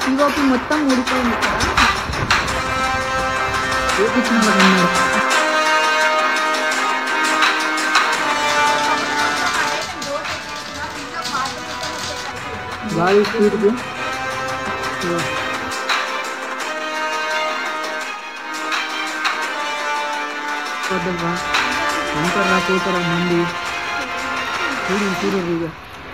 POP మొత్తం ఊడిపోయింది ఇక్కడ చూపించిన వాళ్ళకి ఉన్నారు. గాలి స్పీడ్కి అంటారా పోతారా మంది చూడు చూడు ఇక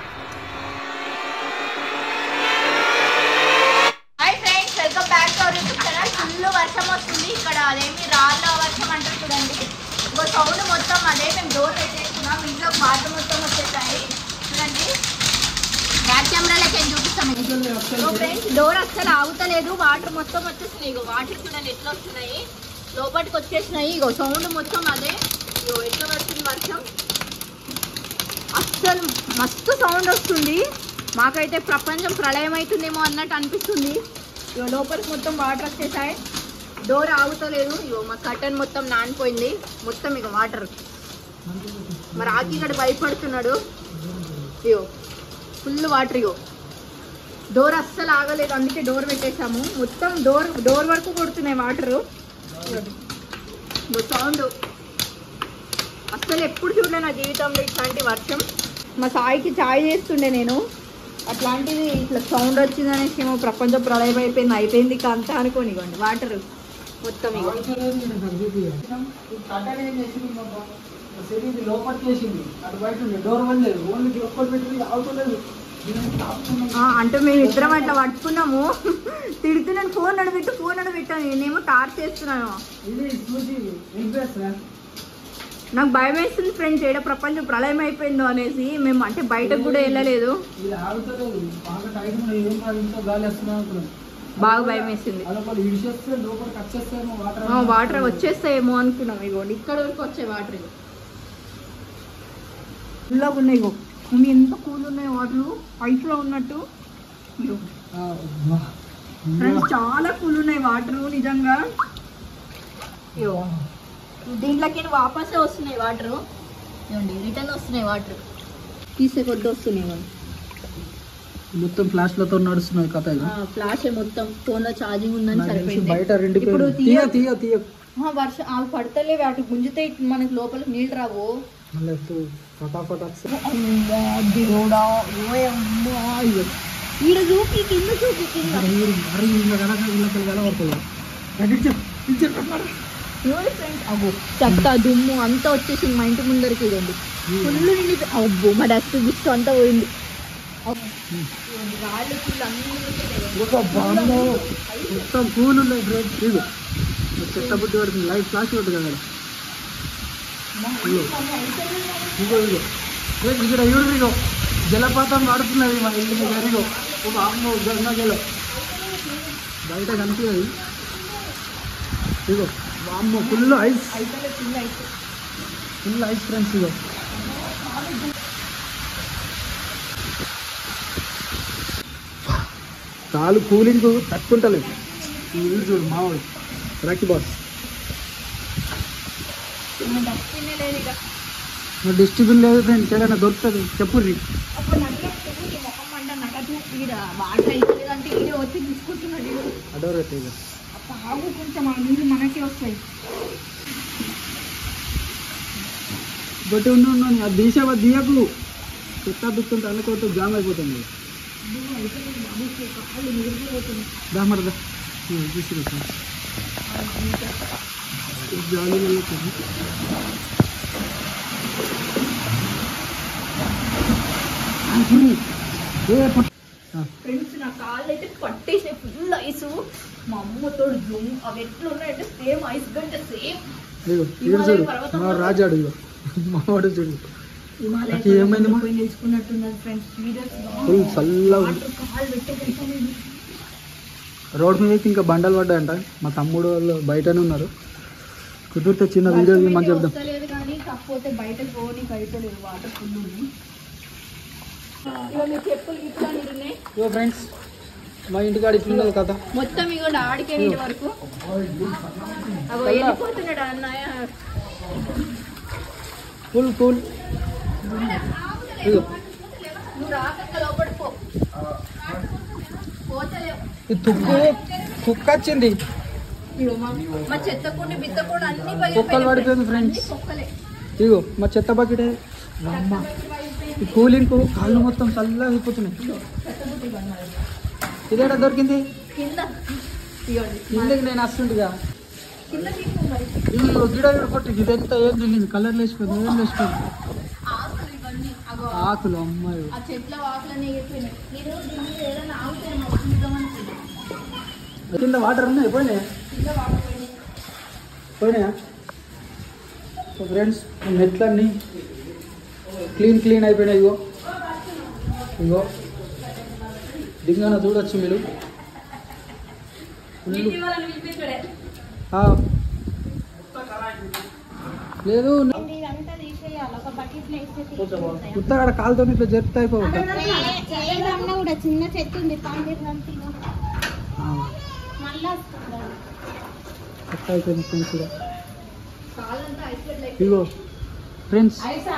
hi friends welcome back to our YouTube channel full వర్షం వస్తుంది ఇక్కడ అదేమి రాళ్ళ వర్షం అంటారు చూడండి ఇంకో సౌండ్ మొత్తం అదే మేము డోర్ పెట్టేసుకున్నాం ఇంట్లో వాటర్ మొత్తం వచ్చేసాయి చూడండి బ్యాక్ కెమెరాలకి ఏం చూపిస్తాం ఫ్రెండ్స్ డోర్ అస్సలు ఆగుతలేదు వాటర్ మొత్తం వచ్చేసినాయి ఇగో వాటర్ చూడండి ఎట్లా వస్తున్నాయి లోపలికి వచ్చేసినాయి ఇగో సౌండ్ మొత్తం అదే ఇగో ఎట్లా వస్తుంది వర్షం అస్సలు మస్తు సౌండ్ వస్తుంది మాకైతే ప్రపంచం ప్రళయం అవుతుందేమో అన్నట్టు అనిపిస్తుంది ఇగో లోపలికి మొత్తం వాటర్ వచ్చేసాయి డోర్ ఆగుతలేదు ఇగో మా కటన్ మొత్తం నానిపోయింది మొత్తం ఇక వాటర్ మరి ఆకి ఇక్కడ భయపడుతున్నాడు ఇగో ఫుల్ వాటర్ ఇగో డోర్ అస్సలు ఆగలేదు అందుకే డోర్ పెట్టేశాము మొత్తం డోర్ డోర్ వరకు కొడుతున్నాయి వాటరు సౌండ్ అస్సలు ఎప్పుడు చూడలే నా జీవితంలో ఇట్లాంటి వర్షం మా సాయికి ఛాయ్ చేస్తుండే నేను అట్లాంటిది ఇట్లా సౌండ్ వచ్చిందనేసి ఏమో ప్రపంచం ప్రళయం అయిపోయింది అయిపోయింది ఇక అంతా అనుకోని ఇవ్వండి వాటర్ మొత్తం ఇక లోపలికి వేసింది అటు బయట ఉంది డోర్ వన్ లేదు ఓన్లీ లోపల పెట్టి అవుతలేదు ఆ, అంటే మేము ఇద్దరం అట్లా పట్టుకున్నాము తిడుతున్నాను ఫోన్ నడబెట్టు ఫోన్ నడబెట్టాను నేనేమో టార్చ్ చేస్తున్నాను ఇది చూసి ఇంప్రెస్ నాకు భయం వేస్తుంది ఫ్రెండ్స్ ఏడ ప్రపంచం ప్రళయం అయిపోయిందో అనేసి మేము అంటే బయటకు కూడా వెళ్ళలేదు ఇది ఆగుతలేదు బాగా టైట్ ఉన్నాయి ఏం కాదు ఇంట్లో గాలి వస్తున్నా అనుకున్నాను బాగా భయం వేసింది అదొక ఇడిచేస్తే లోపలికి వచ్చేస్తేమో వాటర్ ఆ, వాటర్ వచ్చేస్తాయేమో అనుకున్నాం ఇగోండి ఇక్కడ వరకు వచ్చాయి వాటర్ ఇగో ఫుల్లాగా ఉన్నాయి ఇగో మమ్మీ ఎంత కూల్ ఉన్నాయి వాటర్ ఐస్ లో ఉన్నట్టు ఇగో ఫ్రెండ్స్ చాలా కూల్ ఉన్నాయి వాటర్ నిజంగా ఇగో దీంట్లోకి వాపసే వస్తున్నాయి వాటర్ ఇవ్వండి రిటర్న్ వస్తున్నాయి వాటర్ తీసే కొద్ది వస్తున్నాయి ఇవ్వండి మొత్తం ఫ్లాష్ లతో నడుస్తున్నాయి కథ ఇది. ఫ్లాష్ మొత్తం ఫోన్ లో ఛార్జింగ్ ఉందని నాకు తెలిసి సరిపోయింది బయట రెండు ఇప్పుడు తీయ తీయ- తీయ తీయ ఆ, వర్షం అవి పడతలే వాటి గుంజితే మనకి లోపలికి నీళ్ళు రావు మళ్ళీ ఫటాఫట్ వస్తాయి అమ్మా, దేవుడా, ఓయ్ అమ్మా, అయ్యో. ఈడ చూపి కింద చూపి కింద మరి మరి ఇలా కనుక ఇళ్ళకి కలవడుతుంది చూడు ఫ్రెండ్స్ అబ్బో చెత్త దుమ్ము అంతా వచ్చేసింది మా ఇంటి ముందరికి ఇదండి ఫుల్ నిండి అబ్బో మా డస్ట్ గిస్ట్ అంతా పోయింది అబ్బో. ఇదిగోండి, రాళ్ళు పుల్లు అన్నీ ఉన్నాయి. ఒక బాంబు మొత్తం పూలు ఉన్నాయి ఫ్రెండ్స్ ఇదిగో చెత్త బుద్ధి పడుతుంది లైట్ ఫ్లాష్ పడుతుంది కదా ఇదిగో ఇదిగో ఇదిగో ఫ్రెండ్స్ ఇక్కడ ఇవిడు ఇదిగో జలపాతం పడుతున్నది మా ఇల్లు దగ్గర ఇదిగో ఒక అమ్మ గంగా జలం బయట కనిపించదు ఇదిగో అమ్మ ఫుల్ ఐస్ అయిపోలే ఫుల్ అయితే ఫుల్ ఐస్ ఫ్రెండ్స్ ఇదిగో కాలు కూలింగ్ తట్టుకుంటలేదు ఈ వీడు చూడు మావాడు రాఖీ బాస్ డస్ట్బిన్ లేదు ఇక మరి డిస్ట్రిబ్యూట్ లేదు ఫ్రెండ్స్ ఏదైనా దొరుకుతుంది చెప్పుర్రి అప్పుడు నగ్గేస్తుంది ఈ మొహం మంట నగదు ఈడ వాటర్ అయిపోలేదు అంటే ఈడే వచ్చి తీసుకుంటున్నాడు ఈడు. అడోర్ అయితే ఇక అప్పుడు ఆగు కొంచెం ఆ నీళ్ళు మనకే వస్తాయి బట్టి ఉండి ఉన్నాను అది తీసేవా తీయకు చెత్త దుక్కుంటే అనుకోవద్దు జామ్ అయిపోతుంది దా మరి దా తీసుకు జాలి ఫ్రెండ్స్ నా కాళ్ళు అయితే పట్టేసాయి ఫుల్ ఐస్ మా అమ్మతో జూమ్ అవి ఎట్లా ఉన్నాయంటే సేమ్ ఐస్ గంట సేమ్ ఇదిగో వీడు చూడు మా రాజాడు ఇగో మావాడు చూడు నాకు ఏమైంది మా? పోయి నిలుచుకున్నట్టున్నది ఫ్రెండ్స్ సీరియస్ ఫుల్ చల్లగా ఉంది. కాళ్ళు పెట్టేసరికి రోడ్ మీద అయితే ఇంకా బండలు పడ్డాయంట మా తమ్ముడు వాళ్ళు బయటనే ఉన్నారు కుదిరితే చిన్న వీడియో మంచి చెప్దాం వస్తలేదు కానీ కాకపోతే బయటకు పోనీకి అయితలేదు వాటర్ ఫుల్ ఉంది ఇక మీ చెప్పులు గిప్పులు అన్ని ఉన్నాయి ఇగో ఫ్రెండ్స్ మా ఇంటికాడ ఇట్లున్నది కథ మొత్తం ఇగో ఆడికే నీటి వరకు అగో వెళ్ళిపోతున్నాడు అన్నయ్య ఫుల్ కూల్ ఇగో నువ్వు రాక లోపల పో పోతలేవు ఈ తుక్కు కుక్క వచ్చింది ఇగో మా మా చెత్త కూడా బిత్త కూడా అన్ని కుక్కలు పడిపోయింది ఫ్రెండ్స్ అన్ని కుక్కలే ఇగో మా చెత్త బకెట్ అమ్మ ఈ కూలింగ్ కాళ్ళు మొత్తం చల్లగా అయిపోతున్నాయి ఇదేడా దొరికింది కింద ఇగోండి ఇందుకు నేను వస్తుందిగా కింద తీసుకో మరి ఇవి గిడ కొట్టి ఇదంతా ఏం తెలియదు కలర్ లేచిపోయింది ఏం లేచిపోయింది ఆకులు ఇవన్నీ అగో ఆకులు అమ్మాయి ఆ చెట్ల ఆకులన్నీ ఎగిరిపోయినాయి నేను దీని మీద ఏదైనా ఆగుతాయి మాకు చూద్దామనుకున్నాను కింద వాటర్ ఉన్నాయి పోయినాయా కింద వాడిపోయినాయి పోయినాయా సో ఫ్రెండ్స్ నెట్లన్నీ క్లీన్ క్లీన్ అయిపోయినాయి ఇగో ఇగో దింగాన చూడొచ్చు మీరు ఫుల్ ఆ. లేదు ఇదంతా తీసేయాలి ఒక బకెట్లో వేస్తే ఉత్తగడ కాలుతో ఇట్లా జరుపుతా అయిపోవద్దు ఏదన్నా కూడా చిన్న చెట్టు ఉంది పందిరి మళ్ళా చెత్త అయిపోయింది ఫ్రెండ్స్ ఇక కాలంతా ఐసోలేట్ ఇగో ఫ్రెండ్స్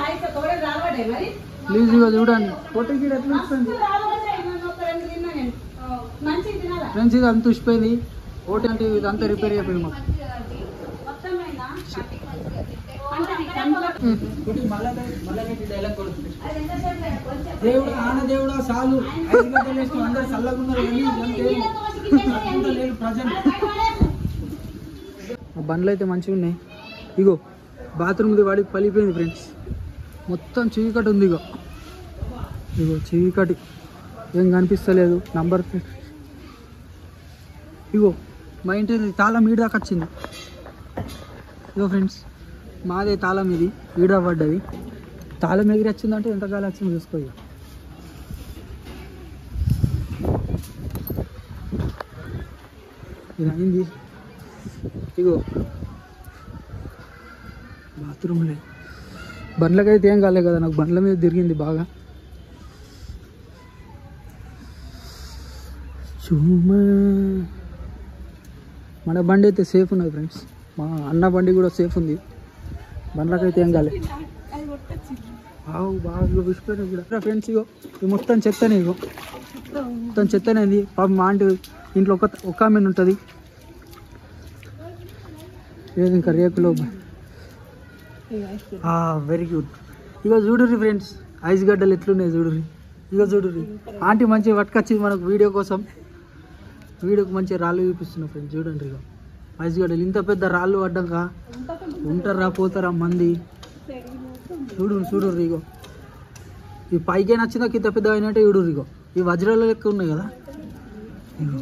ప్లీజ్ ఇగో చూడండి ఫోటో గిడ ఎట్లా వచ్చింది ఫ్రెండ్స్ ఇది అంత ఉసిపోయింది ఓటీ అంటే ఇదంతా రిపేర్ అయిపోయింది మాకు దేవుడు ఆన దేవుడా సాలు ఐదు గంటలు వేసిన అందరు చల్లగా ఉన్నారు కానీ ఇదంతా ఏం లేదు ప్రజెంట్ ఆ బండ్లు అయితే మంచిగా ఉన్నాయి ఇగో బాత్రూమ్ది వాడికి పలిపోయింది ఫ్రెండ్స్ మొత్తం చీకటి ఉంది ఇగో ఇగో చీకటి ఏం కనిపిస్తలేదు నంబర్ ప్లేట్ ఇగో మా ఇంటి తాళం ఈడ దాకా వచ్చింది ఇగో ఫ్రెండ్స్ మాదే తాళం ఇది ఈడ పడ్డది తాళం ఎగిరి వచ్చిందంటే ఎంత కాలం వచ్చింది చూసుకో ఇక ఇది అయింది ఇగో బాత్రూమ్లే బండ్లకైతే ఏం కాలే కదా నాకు బండ్ల మీద తిరిగింది బాగా చూమా మన బండి అయితే సేఫ్ ఉన్నది ఫ్రెండ్స్ మా అన్న బండి కూడా సేఫ్ ఉంది బండ్లకైతే ఏం కాలే ఆవు బాగా విసిపోయినాయి కూడా ఫ్రెండ్స్ ఇగో ఇది మొత్తం చెత్తనే ఇగో మొత్తం చెత్తనే ఉంది పాప మా ఆంటీ ఇంట్లో ఒక ఒక ఆమె ఉంటుంది ఏది ఇంకా రేకులో వెరీ గుడ్ ఇగో చూడుర్రి ఫ్రెండ్స్ ఐస్ గడ్డలు ఎట్లున్నాయి చూడుర్రి ఇగో చూడుర్రి ఆంటీ మంచిగా పట్టుకొచ్చింది మనకు వీడియో కోసం వీడియోకి మంచిగా రాళ్ళు చూపిస్తున్నా ఫ్రెండ్స్ చూడండి ఇగో ఐస్ గడ్డలు ఇంత పెద్ద రాళ్ళు పడ్డాక ఉంటారా పోతారా మంది చూడు చూడు ఇగో ఈ పైకే నచ్చిందా ఇంత పెద్ద అయినట్టే చూడు ఇగో ఈ వజ్రాల లెక్క ఉన్నాయి కదా ఇగో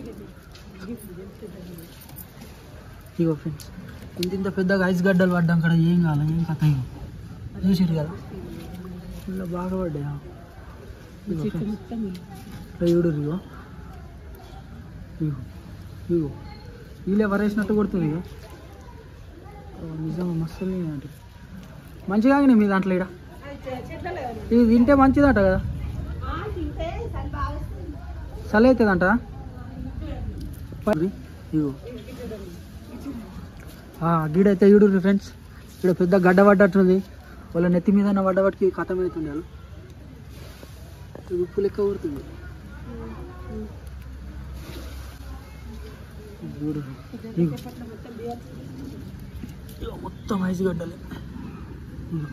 ఇగో ఫ్రెండ్స్ ఇంత ఇంత పెద్దగా ఐస్ గడ్డలు పడ్డాం కదా ఏం కావాలి ఏం కథ ఇగో చూసిరు కదా ఇలా బాగా పడ్డాయా ఇగో friends. ఇట్లా చూడు ఇగో ఇగో ఇగో వీళ్ళే వరేసినట్టు కొడుతుంది ఇగో ఓ, నిజంగా మస్తు అంటే మంచిగా ఆగినాయి మీ దాంట్లో ఇక్కడ ఇది తింటే మంచిదట కదా చలి అవుతుందంట ఇగో గీడైతే ఈడు ఫ్రెండ్స్ ఇక్కడ పెద్ద గడ్డ పడ్డట్టుంది వాళ్ళ నెత్తి మీద పడ్డ వాటికి కథం అవుతుంది వాళ్ళు ఇది ఉప్పు లెక్క ఊరుతుంది చూడు ఇగో. ఇగో మొత్తం ఐసు గడ్డలే ఇగో.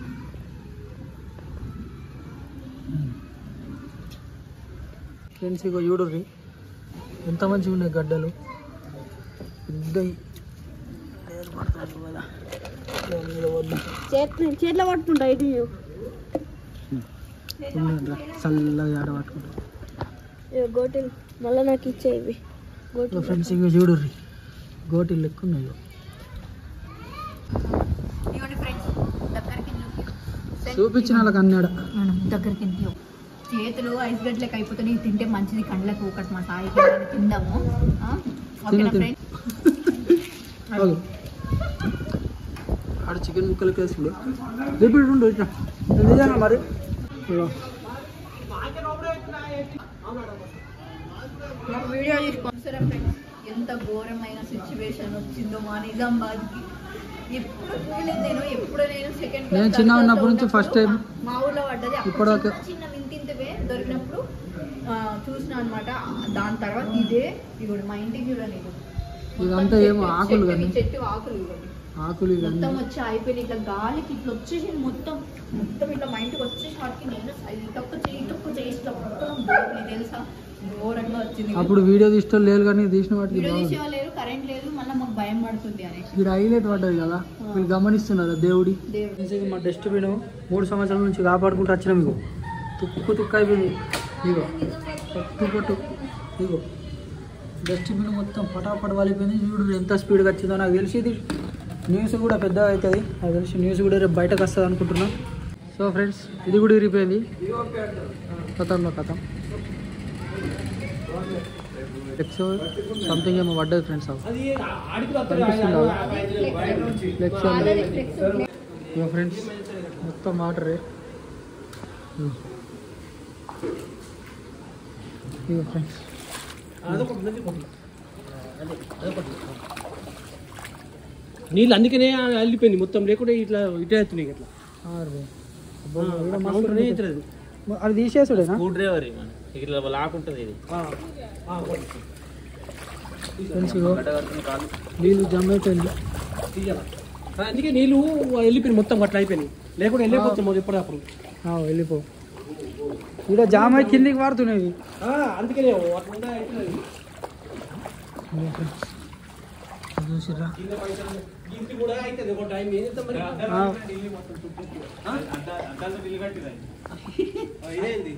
ఫ్రెండ్స్ ఇగో చూడుర్రి ఎంత మంచిగా ఉన్నాయి గడ్డలు పెద్దవి లేరు పడతారు కదా ఇలా మీద వద్దు. చేతిలో పట్టుకుంటా ఇటు ఉండండిరా, చల్లగా ఆడ పట్టుకుంటాం గోటిల్ మళ్ళీ నాకు ఇచ్చే ఇవి ఇగో ఫ్రెండ్స్ ఇగో చూడుర్రి గోటి లెక్క ఉన్నాయి ఇగో. ఇవ్వండి ఫ్రెండ్స్ దగ్గరికి చూపించిన వాళ్ళకి అన్నాడ దగ్గరికి తీయు. చేతులు ఐస్ గడ్డలకి అయిపోతుంది ఇది తింటే మంచిది కండ్లకు ఒకటి మా సాయికి ఏదైనా తిందాము ఆ? ఓకేనా తిను, తిను. ఫ్రెండ్స్ ఆగు. ఆడ చికెన్ ముక్కలు కేసుడు రిపీట్ ఉండు ఇట్లా నిజంగా మరి ఇగో. మాకు వీడియో తీసుకొస్తారా ఫ్రెండ్స్ ఎంత ఘోరమైన సిచ్యువేషన్ వచ్చిందో మా నిజామాబాద్కి ఎప్పుడు చూడలేదు నేను ఎప్పుడు నేను సెకండ్ నేను చిన్న ఉన్నప్పటి నుంచి first time. మా ఊర్లో పడ్డది అప్పుడు ఇప్పటిదాకా- చిన్న చిన్న వింతింతవే దొరికినప్పుడు ఆ, చూసిన అనమాట దాని తర్వాత ఇదే ఇవ్వండి మా ఇంటికి చూడండి ఇది. ఇదంతా మొత్తం ఏమో చెట్టు- ఆకులు చెట్టుకి కానీ. చెట్టు ఆకులు ఇవ్వండి ఆకులు ఇవన్నీ మొత్తం వచ్చి అయిపోయింది ఇట్లా గాలికి ఇట్లా వచ్చేసి మొత్తం మొత్తం ఇట్లా మా ఇంటికి వచ్చేసి వాటికి నేను ఇటొక్క చేయి ఇటొక్క చేయి ఇట్లా మొత్తం నీకు తెలుసా ఘోరంగా వచ్చింది అప్పుడు వీడియో తీసుకో లేదు కానీ తీసిన వాటికి వీడియో బాగుంది తీసేవాళ్ళు కరెంట్ లేదు మళ్ళీ మాకు భయం పడుతుంది అనేసి ఇక్కడ హైలైట్ పడ్డది కదా వీళ్ళు గమనిస్తున్నారు దేవుడి దేవుడు ఇది మా డస్ట్బిన్ మూడు సంవత్సరాల నుంచి కాపాడుకుంటూ వచ్చినాం మీకు తుక్కు తుక్కు అయిపోయింది ఇగో పట్టు పట్టు ఇగో డస్ట్బిన్ మొత్తం పటాపట వాలిపోయింది చూడు ఎంత స్పీడ్గా వచ్చిందో నాకు తెలిసి ఇది న్యూస్ కూడా పెద్దగా అవుతుంది నాకు తెలిసి న్యూస్ కూడా రేపు బయటకు వస్తుంది అనుకుంటున్నా సో ఫ్రెండ్స్ ఇది కూడా విరిగిపోయింది కథంలో కథం ఫ్లెక్స్ సంథింగ్ ఏమో పడ్డది ఫ్రెండ్స్ కనిపిస్తుందా ఫ్లెక్స్ వాళ్ళది flex. ఇగో ఫ్రెండ్స్ మొత్తం వాటరే ఇగో ఫ్రెండ్స్ నీళ్ళు అందుకనే అల్లిపోయింది మొత్తం లేకుంటే ఇట్లా ఇటే అవుతున్నాయి ఇట్లా ఆరు. ఆ, అట్లా ఉంటేనే ఇట్లేదు. అది తీసేసుడేనా స్క్రూ డ్రైవర్ ఇట్లా లాక్ ఉంటుంది ఇది ఆ, ఆ, ఫ్రెండ్స్ ఇగో గడ్డ కట్టుకుని కాలు నీళ్ళు జమ్ అయిపోయింది తీయాల. ఆ, అందుకే నీళ్ళు వెళ్ళిపోయింది మొత్తం అట్లా అయిపోయినాయి లేకుంటే వెళ్ళిపోతాం ఎప్పుడప్పుడు ఆ, వెళ్ళిపో ఇక్కడ జామ్ అయి కిందికి వాడుతున్నాయి ఇవి. ఆ, అందుకనే అట్లా ఉండే అవుతున్నది. ఇగో ఫ్రెండ్స్ ఇది చూసిర్రా కింద పైసలు ఇంటి కూడా అవుతుంది ఒక టైం ఏం చేస్తాం మరి ఆ, ఆ? ఆ, ఇదేంది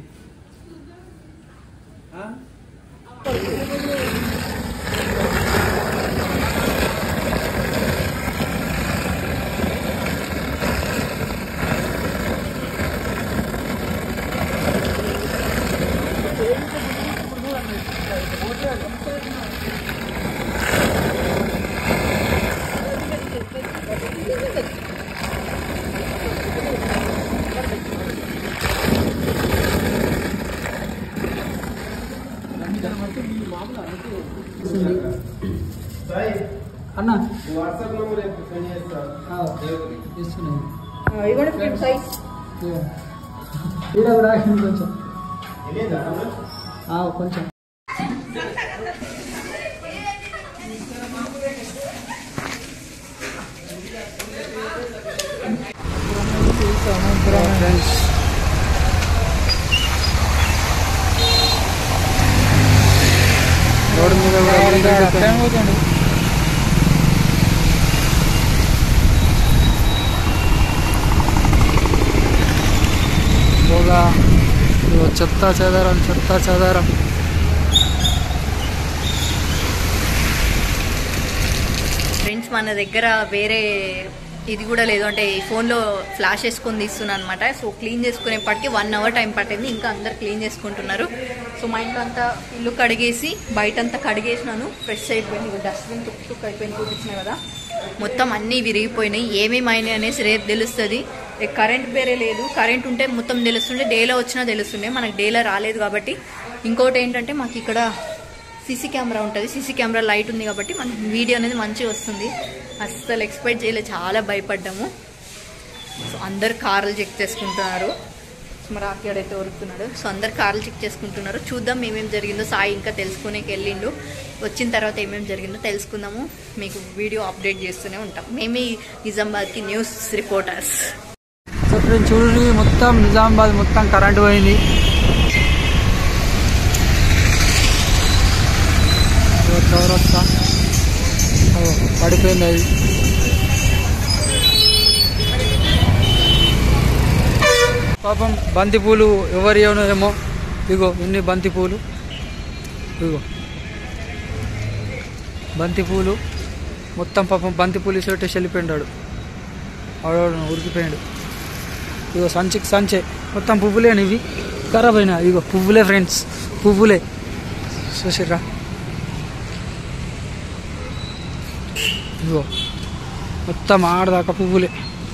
ఆ? వస్తుంది. అన్న ఆ, ఇస్తున్నాయి ఇవ్వండి ఫ్రెండ్ సైజ్ ఇగో. ఈడ కూడా ఆగింది కొంచెం ఆ, కొంచెం ఫ్రెండ్స్ రోడ్డు మీద కూడా వెళ్ళిపోతుంది. పోగా ఇదిగో చెత్త చెదారం చెత్త చెదారం ఫ్రెండ్స్ మన దగ్గర వేరే ఇది కూడా లేదు అంటే ఈ ఫోన్లో ఫ్లాష్ వేసుకొని తీస్తున్నాను అనమాట సో క్లీన్ చేసుకునేప్పటికి వన్ అవర్ టైం పట్టింది ఇంకా అందరు క్లీన్ చేసుకుంటున్నారు సో మా ఇంట్లో అంతా ఇల్లు కడిగేసి బయట అంతా కడిగేసినాను ఫ్రెష్ అయిపోయింది డస్ట్బిన్ తుక్కు తుక్కు అయిపోయింది చూపించిన కదా మొత్తం అన్నీ విరిగిపోయినాయి ఏమేమి అయినాయి అనేసి రేపు తెలుస్తుంది కరెంట్ వేరే లేదు కరెంట్ ఉంటే మొత్తం తెలుస్తుండే డేలో వచ్చినా తెలుస్తుండే మనకు డేలో రాలేదు కాబట్టి ఇంకోటి ఏంటంటే మాకు ఇక్కడ సీసీ కెమెరా ఉంటుంది సీసీ కెమెరా లైట్ ఉంది కాబట్టి మనకి వీడియో అనేది మంచిగా వస్తుంది అస్సలు ఎక్స్పెక్ట్ చేయలేదు చాలా భయపడ్డాము సో అందరు కార్లు చెక్ చేసుకుంటున్నారు మరి ఆకియాడైతే ఉరుకుతున్నాడు సో అందరు కార్లు చెక్ చేసుకుంటున్నారు చూద్దాం ఏమేమి జరిగిందో సాయి ఇంకా తెలుసుకునేకి వెళ్ళిండు వచ్చిన తర్వాత ఏమేమి జరిగిందో తెలుసుకుందాము మీకు వీడియో అప్డేట్ చేస్తూనే ఉంటాం మేమే నిజామాబాద్కి న్యూస్ రిపోర్టర్స్ సో ఫ్రెండ్స్ చూడండి మొత్తం నిజామాబాద్ మొత్తం కరెంట్ పోయింది ఇదిగో చౌరస్తా అదిగో పడిపోయింది అది పాపం బంతిపూలు ఎవరు ఏమో ఏమో ఇగో ఎన్ని బంతిపూలు ఇగో బంతిపూలు మొత్తం పాపం బంతిపూలు ఇసేటేసి వెళ్ళిపోయినాడు ఆడవాడు ఉరికిపోయాడు ఇగో సంచికి సంచే మొత్తం పువ్వులేని ఇవి ఖరాబ్ అయినా ఇగో పువ్వులే ఫ్రెండ్స్ పువ్వులే చూసిర్రా ఇగో మొత్తం ఆడదాకా పువ్వులే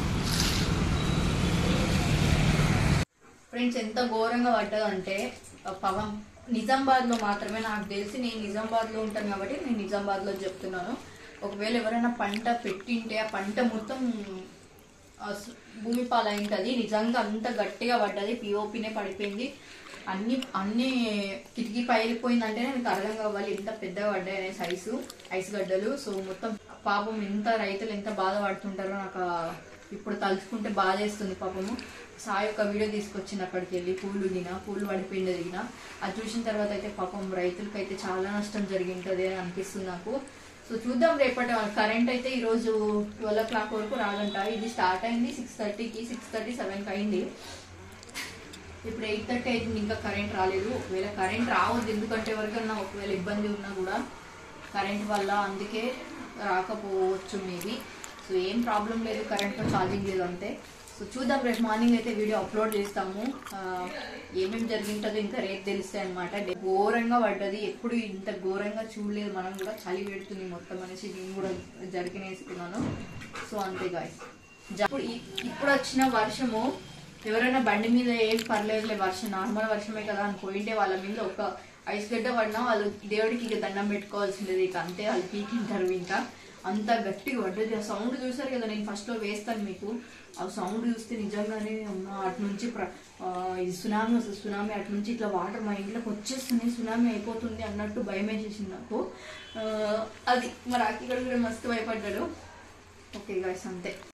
ఫ్రెండ్స్ ఎంత ఘోరంగా పడ్డదంటే ఆ పవన్ నిజామాబాద్ లో మాత్రమే నాకు తెలిసి నేను నిజామాబాద్ లో ఉంటాను కాబట్టి నేను నిజామాబాద్ లో చెప్తున్నాను ఒకవేళ ఎవరైనా పంట పెట్టింటే ఆ పంట మొత్తం ఆ స్- భూమి పాలైంటది నిజంగా అంత గట్టిగా పడ్డది పిఓపినే పడిపోయింది అన్ని అన్ని కిటికీ పైలిపోయిందంటే నాకు అర్థం కావాలి ఎంత పెద్దగా పడ్డాయి అనే సైజు ఐస్ గడ్డలు సో మొత్తం పాపం ఎంత రైతులు ఎంత బాధపడుతుంటారో నాకు ఆ ఇప్పుడు తలుచుకుంటే బాధ వేస్తుంది పాపము సాయి ఒక వీడియో తీసుకొచ్చింది అక్కడికి వెళ్ళి పూలు దిన పూలు పడిపోయింది దిగిన అది చూసిన తర్వాత అయితే పాపం రైతులకి అయితే చాలా నష్టం జరిగింటది అని అనిపిస్తుంది నాకు సో చూద్దాం రేపటి కరెంట్ అయితే ఈరోజు ట్వెల్వ్ ఓ క్లాక్ వరకు రాదంట ఇది స్టార్ట్ అయింది సిక్స్ థర్టీకి సిక్స్ థర్టీ సెవెన్కి అయింది ఇప్పుడు ఎయిట్ థర్టీ అవుతుంది ఇంకా కరెంట్ రాలేదు ఒకవేళ కరెంట్ రావద్దు ఎందుకంటే ఎవరికైనా ఒకవేళ ఇబ్బంది ఉన్నా కూడా కరెంట్ వల్ల అందుకే రాకపోవచ్చు మేబీ సో ఏం ప్రాబ్లం లేదు కరెంట్తో ఛార్జింగ్ లేదు అంతే సో చూద్దాం రేపు మార్నింగ్ అయితే వీడియో అప్లోడ్ చేస్తాము ఆ, ఏమేమి జరిగింటుందో ఇంకా రేపు తెలుస్తాయి అనమాట ఘోరంగా పడ్డది ఎప్పుడు ఇంత ఘోరంగా చూడలేదు మనం కూడా చలి పెడుతుంది మొత్తం అనేసి నేను కూడా జరిగిన వేసుకున్నాను సో అంతే గాయస్ ఇప్పుడు ఈ- ఇప్పుడు వచ్చిన వర్షము ఎవరైనా బండి మీద ఏం పర్లేదులే వర్షం నార్మల్ వర్షమే కదా అని పోయింటే వాళ్ళ మీద ఒక ఐస్ గడ్డ పడినా వాళ్ళు దేవుడికి ఇక దండం పెట్టుకోవాల్సింది ఇక అంతే వాళ్ళు పీకింటారు ఇంకా అంత గట్టిగా పడ్డది ఆ సౌండ్ చూసారు కదా నేను ఫస్ట్ లో వేస్తాను మీకు ఆ సౌండ్ చూస్తే నిజంగానే అమ్మా అటు నుంచి ప్ర- ఆ, ఇది సునామీ వస్తుంది సునామీ అటు నుంచి ఇట్లా వాటర్ మా ఇంట్లోకి వచ్చేస్తుంది సునామీ అయిపోతుంది అన్నట్టు భయం వేసేసింది నాకు ఆ, అది మరి అక్కడ కూడా మస్తు భయపడ్డాడు ఓకే గాయస్ అంతే